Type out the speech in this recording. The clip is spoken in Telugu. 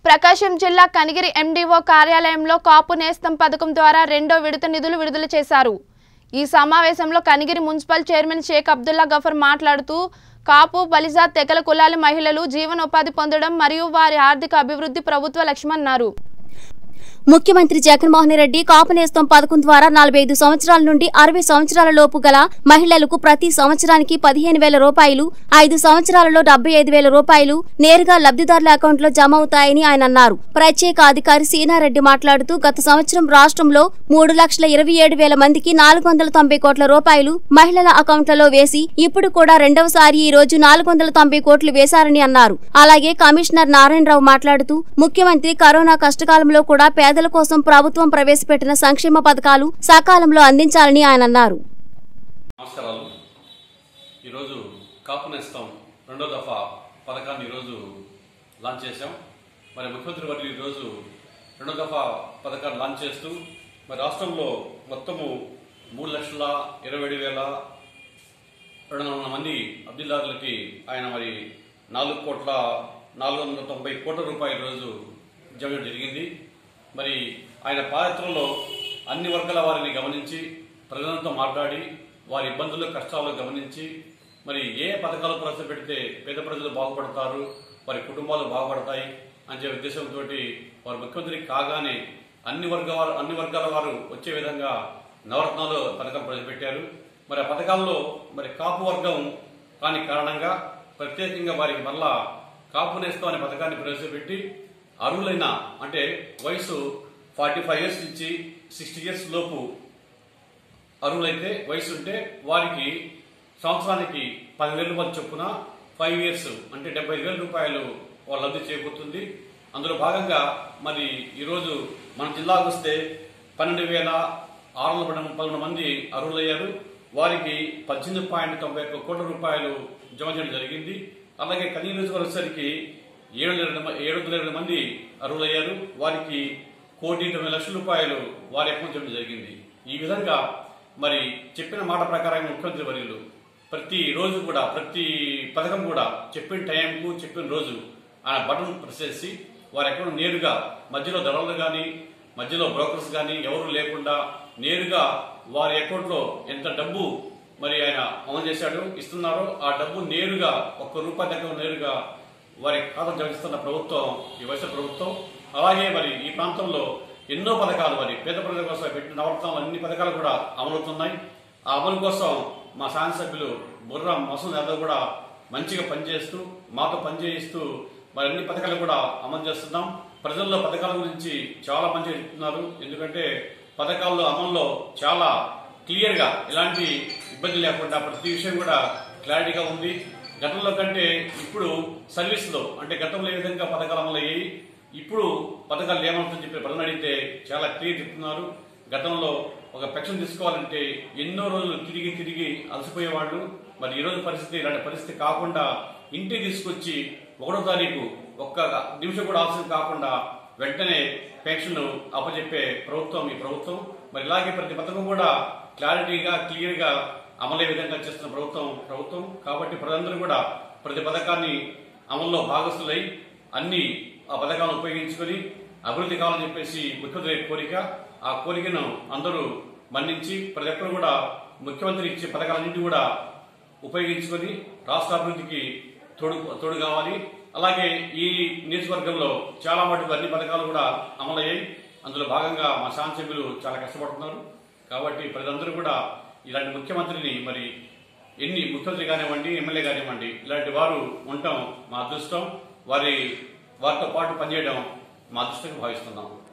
ప్రకాశం జిల్లా కనిగిరి ఎండీఓ కార్యాలయంలో కాపు నేస్తం పథకం ద్వారా రెండో విడత నిధులు విడుదల చేశారు ఈ సమావేశంలో కనిగిరి మున్సిపల్ చైర్మన్ షేక్ అబ్దుల్లా గఫర్ మాట్లాడుతూ కాపు బలిజా తెగల కులాల మహిళలు జీవనోపాధి పొందడం మరియు వారి ఆర్థిక అభివృద్ధి ప్రభుత్వ లక్ష్యమన్నారు ముఖ్యమంత్రి జగన్మోహన్ రెడ్డి కాపునేస్తం పథకం ద్వారా నలభై ఐదు సంవత్సరాల నుండి అరవై సంవత్సరాల లోపు గల మహిళలకు ప్రతి సంవత్సరానికి పదిహేను వేల రూపాయలు ఐదు సంవత్సరాలలో డెబ్బై ఐదు వేల రూపాయలు నేరుగా లబ్ధిదారుల అకౌంట్లో జమ అవుతాయని ఆయన అన్నారు ప్రత్యేక అధికారి సీనారెడ్డి మాట్లాడుతూ గత సంవత్సరం రాష్ట్రంలో మూడు లక్షల ఇరవై ఏడు వేల మందికి నాలుగు వందల తొంభై కోట్ల రూపాయలు మహిళల అకౌంట్లలో వేసి ఇప్పుడు కూడా రెండవసారి ఈ రోజు నాలుగు వందల తొంభై కోట్లు వేశారని అన్నారు అలాగే కమిషనర్ నారాయణరావు మాట్లాడుతూ ముఖ్యమంత్రి కరోనా కష్టకాలంలో కూడా పేదల కోసం ప్రభుత్వం ప్రవేశపెట్టిన సంక్షేమ పథకాలు సకాలంలో అందించాలని ఆయన అన్నారు నమస్కారాలు ఈరోజు కాపు నేస్తం రెండో దఫా పథకాన్ని ఈరోజు లాంచ్ చేశాం మరి ముఖ్యమంత్రి వర్యులు ఈరోజు రెండో దఫా పథకాన్ని లాంచ్ చేస్తూ మరి రాష్ట్రంలో మొత్తము మూడు లక్షల ఇరవై ఏడు వేల రెండు వందల మంది అబ్దుల్దారులకి ఆయన మరి నాలుగు కోట్ల నాలుగు వందల తొంభై కోట్ల రూపాయల రోజు జమ చేయడం జరిగింది మరి ఆయన పాదయాత్రలో అన్ని వర్గాల వారిని గమనించి ప్రజలతో మాట్లాడి వారి ఇబ్బందులు కష్టాలు గమనించి మరి ఏ పథకాలు ప్రవేశపెడితే పేద ప్రజలు బాగుపడతారు వారి కుటుంబాలు బాగుపడతాయి అని చెప్పే ఉద్దేశంతో వారు ముఖ్యమంత్రి కాగానే అన్ని వర్గాల అన్ని వర్గాల వారు వచ్చే విధంగా నవరత్నాలు పథకం ప్రవేశపెట్టారు మరి ఆ పథకాల్లో మరి కాపు వర్గం కాని కారణంగా ప్రత్యేకంగా వారికి మళ్ళా కాపు నేస్తం అనే పథకాన్ని ప్రవేశపెట్టి అర్హులైన అంటే వయసు ఫార్టీ ఫైవ్ ఇయర్స్ నుంచి సిక్స్టీ ఇయర్స్ లోపు అర్హులైతే వయసు ఉంటే వారికి సంవత్సరానికి పదివేల రూపాయలు చొప్పున ఫైవ్ ఇయర్స్ అంటే డెబ్బై వేల రూపాయలు వాళ్ళు లబ్ధి చేయబోతుంది అందులో భాగంగా మరి ఈరోజు మన జిల్లాకు వస్తే పన్నెండు వేల ఆరు వందల పన్నెండు పదకొండు మంది అర్హులయ్యారు వారికి పద్దెనిమిది పాయింట్ తొంభై ఒక్క కోట్ల రూపాయలు జమ చేయడం జరిగింది అలాగే కనీ నియోజకవర్గం వచ్చేసరికి ఏడు వందల ఇరవై మ- ఏడు వందల ఇరవై మంది అర్హులయ్యారు వారికి కోటి తొమ్మిది లక్షల రూపాయలు వారి అకౌంట్ చేయడం జరిగింది ఈ విధంగా మరి చెప్పిన మాట ప్రకారం ముఖ్యమంత్రి వర్యులు ప్రతి రోజు కూడా ప్రతి పథకం కూడా చెప్పిన టైంకు చెప్పిన రోజు ఆయన బటన్ ప్రెస్ చేసి వారి అకౌంట్ నేరుగా మధ్యలో దళాలు కానీ మధ్యలో బ్రోకర్స్ కానీ ఎవరు లేకుండా నేరుగా వారి అకౌంట్లో ఎంత డబ్బు మరి ఆయన అమలు చేశాడు ఇస్తున్నారో ఆ డబ్బు నేరుగా ఒక్క రూపాయి దగ్గర నేరుగా వారి ఖాతా జమిస్తున్న ప్రభుత్వం ఈ వయసు ప్రభుత్వం అలాగే మరి ఈ ప్రాంతంలో ఎన్నో పథకాలు మరి పేద ప్రజల కోసం పెట్టిన నవరత్నాలు అన్ని పథకాలు కూడా అమలవుతున్నాయి ఆ అమలు కోసం మా శాసనసభ్యులు బుర్రా మసూద్ యాదవ్ కూడా మంచిగా పనిచేస్తూ మాతో పనిచేయిస్తూ మరి అన్ని పథకాలు కూడా అమలు చేస్తున్నాం ప్రజల్లో పథకాల గురించి చాలా మంచిగా చెప్తున్నారు ఎందుకంటే పథకాల్లో అమల్లో చాలా క్లియర్ గా ఎలాంటి ఇబ్బంది లేకుండా ప్రతి విషయం కూడా క్లారిటీగా ఉంది గతంలో కంటే ఇప్పుడు సర్వీస్ లో అంటే గతంలో ఏ విధంగా పథకాలు అమలు అయ్యాయి ఇప్పుడు పథకాలు ఏమవుతుందని చెప్పి ప్రజలు అడిగితే చాలా క్లియర్ చెప్తున్నారు గతంలో ఒక పెన్షన్ తీసుకోవాలంటే ఎన్నో రోజులు తిరిగి తిరిగి అలసిపోయేవాళ్ళు మరి ఈ రోజు పరిస్థితి ఇలాంటి పరిస్థితి కాకుండా ఇంటికి తీసుకొచ్చి ఒకటో తారీఖు ఒక్క నిమిషం కూడా ఆలస్యం కాకుండా వెంటనే పెన్షన్ అప్పచెప్పే ప్రభుత్వం ఈ ప్రభుత్వం మరి ఇలాగే ప్రతి పథకం కూడా క్లారిటీగా క్లియర్ గా అమలే విధంగా చేస్తున్న ప్రభుత్వం ప్రభుత్వం కాబట్టి ప్రజలందరూ కూడా ప్రతి పథకాన్ని అమల్లో భాగస్తులై అన్ని ఆ పథకాలను ఉపయోగించుకొని అభివృద్ధి కావాలని చెప్పేసి ముఖ్యమంత్రి కోరిక ఆ కోరికను అందరూ మన్నించి ప్రతి ఒక్కరు కూడా ముఖ్యమంత్రి ఇచ్చే పథకాలన్నింటి కూడా ఉపయోగించుకొని రాష్ట్ర అభివృద్ధికి తోడు తోడు కావాలి అలాగే ఈ నియోజకవర్గంలో చాలా మటుకు అన్ని పథకాలు కూడా అమలయ్యాయి అందులో భాగంగా మా శాసనసభ్యులు చాలా కష్టపడుతున్నారు కాబట్టి ప్రజలందరూ కూడా ఇలాంటి ముఖ్యమంత్రిని మరి ఎన్ని ముఖ్యమంత్రి కానివ్వండి ఎమ్మెల్యే కానివ్వండి ఇలాంటి వారు ఉండటం మా అదృష్టం వారి వారితో పాటు పనిచేయడం మా అదృష్టంగా భావిస్తున్నాం